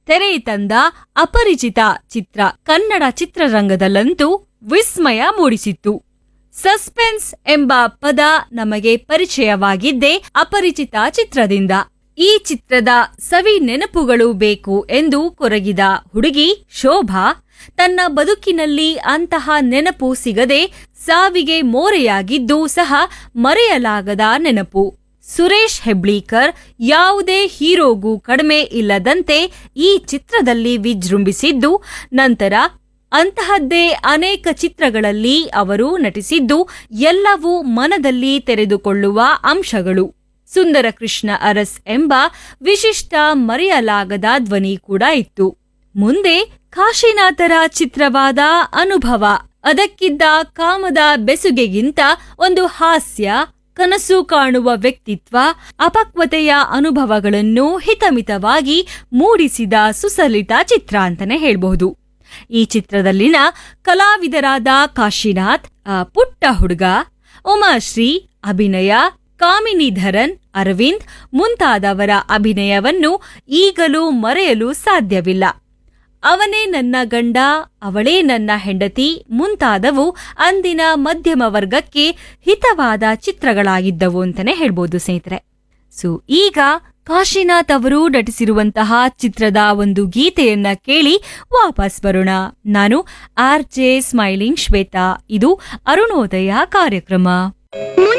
ತೆರೆ ತಂದ ಅಪರಿಚಿತ ಚಿತ್ರ ಕನ್ನಡ ಚಿತ್ರರಂಗದಲ್ಲಂತೂ ವಿಸ್ಮಯ ಮೂಡಿಸಿತ್ತು ಸಸ್ಪೆನ್ಸ್ ಎಂಬ ಪದ ನಮಗೆ ಪರಿಚಯವಾಗಿದ್ದೇ ಅಪರಿಚಿತ ಚಿತ್ರದಿಂದ ಈ ಚಿತ್ರದ ಸವಿ ನೆನಪುಗಳು ಬೇಕು ಎಂದು ಕೊರಗಿದ ಹುಡುಗಿ ಶೋಭಾ ತನ್ನ ಬದುಕಿನಲ್ಲಿ ಅಂತಹ ನೆನಪು ಸಿಗದೆ ಸಾವಿಗೆ ಮೋರೆಯಾಗಿದ್ದೂ ಸಹ ಮರೆಯಲಾಗದ ನೆನಪು ಸುರೇಶ್ ಹೆಬ್ಳೀಕರ್ ಯಾವುದೇ ಹೀರೋಗೂ ಕಡಿಮೆ ಇಲ್ಲದಂತೆ ಈ ಚಿತ್ರದಲ್ಲಿ ವಿಜೃಂಭಿಸಿದ್ದು ನಂತರ ಅಂತಹದ್ದೇ ಅನೇಕ ಚಿತ್ರಗಳಲ್ಲಿ ಅವರು ನಟಿಸಿದ್ದು ಎಲ್ಲವೂ ಮನದಲ್ಲಿ ತೆರೆದುಕೊಳ್ಳುವ ಅಂಶಗಳು ಸುಂದರ ಕೃಷ್ಣ ಅರಸ್ ಎಂಬ ವಿಶಿಷ್ಟ ಮರೆಯಲಾಗದ ಧ್ವನಿ ಕೂಡ ಇತ್ತು ಮುಂದೆ ಕಾಶಿನಾಥರ ಚಿತ್ರವಾದ ಅನುಭವ ಅದಕ್ಕಿದ್ದ ಕಾಮದ ಬೆಸುಗೆಗಿಂತ ಒಂದು ಹಾಸ್ಯ ಕನಸು ಕಾಣುವ ವ್ಯಕ್ತಿತ್ವ ಅಪಕ್ವತೆಯ ಅನುಭವಗಳನ್ನು ಹಿತಮಿತವಾಗಿ ಮೂಡಿಸಿದ ಸುಸಲಿತ ಚಿತ್ರ ಅಂತಾನೆ ಹೇಳ್ಬಹುದು ಈ ಚಿತ್ರದಲ್ಲಿನ ಕಲಾವಿದರಾದ ಕಾಶಿನಾಥ್ ಆ ಪುಟ್ಟ ಹುಡುಗ ಉಮಾಶ್ರೀ ಅಭಿನಯ ಕಾಮಿನಿ ಧರನ್ ಅರವಿಂದ್ ಮುಂತಾದವರ ಅಭಿನಯವನ್ನು ಈಗಲೂ ಮರೆಯಲು ಸಾಧ್ಯವಿಲ್ಲ ಅವನೇ ನನ್ನ ಗಂಡ ಅವಳೇ ನನ್ನ ಹೆಂಡತಿ ಮುಂತಾದವು ಅಂದಿನ ಮಧ್ಯಮ ವರ್ಗಕ್ಕೆ ಹಿತವಾದ ಚಿತ್ರಗಳಾಗಿದ್ದವು ಅಂತಾನೆ ಹೇಳ್ಬೋದು ಸ್ನೇಹಿತರೆ ಸೊ ಈಗ ಕಾಶಿನಾಥ್ ಅವರು ನಟಿಸಿರುವಂತಹ ಚಿತ್ರದ ಒಂದು ಗೀತೆಯನ್ನ ಕೇಳಿ ವಾಪಸ್ ಬರೋಣ ನಾನು ಆರ್ ಜೆ ಸ್ಮೈಲಿಂಗ್ ಶ್ವೇತಾ ಇದು ಅರುಣೋದಯ ಕಾರ್ಯಕ್ರಮ